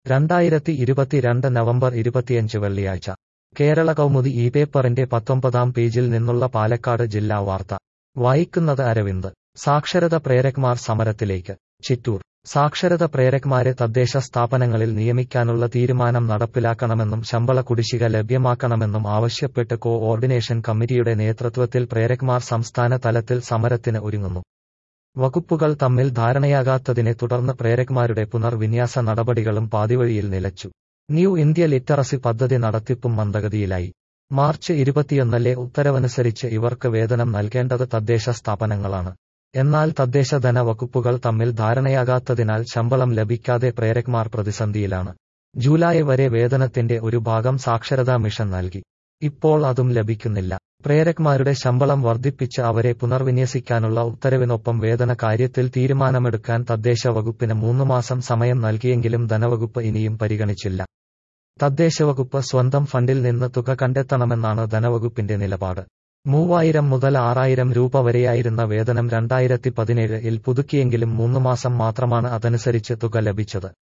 രണ്ടായിരത്തി ഇരുപത്തിരണ്ട് നവംബർ ഇരുപത്തിയഞ്ച് വെള്ളിയാഴ്ച കേരള കൗമുദി ഈ പേപ്പറിന്റെ പത്തൊമ്പതാം പേജിൽ നിന്നുള്ള പാലക്കാട് ജില്ലാ വാർത്ത വായിക്കുന്നത് അരവിന്ദ് സാക്ഷരത പ്രേരക്മാർ സമരത്തിലേക്ക് ചിറ്റൂർ സാക്ഷരത പ്രേരക്മാരെ തദ്ദേശ സ്ഥാപനങ്ങളിൽ നിയമിക്കാനുള്ള തീരുമാനം നടപ്പിലാക്കണമെന്നും ശമ്പള കുടിശ്ശിക ലഭ്യമാക്കണമെന്നും ആവശ്യപ്പെട്ട് കോ ഓർഡിനേഷൻ കമ്മിറ്റിയുടെ നേതൃത്വത്തിൽ പ്രേരക്മാർ സംസ്ഥാന തലത്തിൽ സമരത്തിന് ഒരുങ്ങുന്നു വകുപ്പുകൾ തമ്മിൽ ധാരണയാകാത്തതിനെ തുടർന്ന് പ്രേരക്മാരുടെ പുനർവിന്യാസ നടപടികളും പാതിവഴിയിൽ നിലച്ചു ന്യൂ ഇന്ത്യ ലിറ്ററസി പദ്ധതി നടത്തിപ്പും മന്ദഗതിയിലായി മാർച്ച് ഇരുപത്തിയൊന്നിലെ ഉത്തരവനുസരിച്ച് ഇവർക്ക് വേതനം നൽകേണ്ടത് തദ്ദേശ സ്ഥാപനങ്ങളാണ് എന്നാൽ തദ്ദേശ ധന വകുപ്പുകൾ തമ്മിൽ ധാരണയാകാത്തതിനാൽ ശമ്പളം ലഭിക്കാതെ പ്രേരക്മാർ പ്രതിസന്ധിയിലാണ് ജൂലൈ വരെ വേതനത്തിന്റെ ഒരു ഭാഗം സാക്ഷരതാ മിഷൻ നൽകി ഇപ്പോൾ അതും ലഭിക്കുന്നില്ല പ്രേരക്മാരുടെ ശമ്പളം വർദ്ധിപ്പിച്ച് അവരെ പുനർവിന്യസിക്കാനുള്ള ഉത്തരവിനൊപ്പം വേതന കാര്യത്തിൽ തീരുമാനമെടുക്കാൻ തദ്ദേശ വകുപ്പിന് മൂന്ന് മാസം സമയം നൽകിയെങ്കിലും ധനവകുപ്പ് ഇനിയും പരിഗണിച്ചില്ല തദ്ദേശ വകുപ്പ് സ്വന്തം ഫണ്ടിൽ നിന്ന് തുക കണ്ടെത്തണമെന്നാണ് ധനവകുപ്പിന്റെ നിലപാട് മൂവായിരം മുതൽ ആറായിരം രൂപ വരെയായിരുന്ന വേതനം രണ്ടായിരത്തി പതിനേഴിൽ പുതുക്കിയെങ്കിലും മൂന്ന് മാസം മാത്രമാണ് അതനുസരിച്ച് തുക ലഭിച്ചത്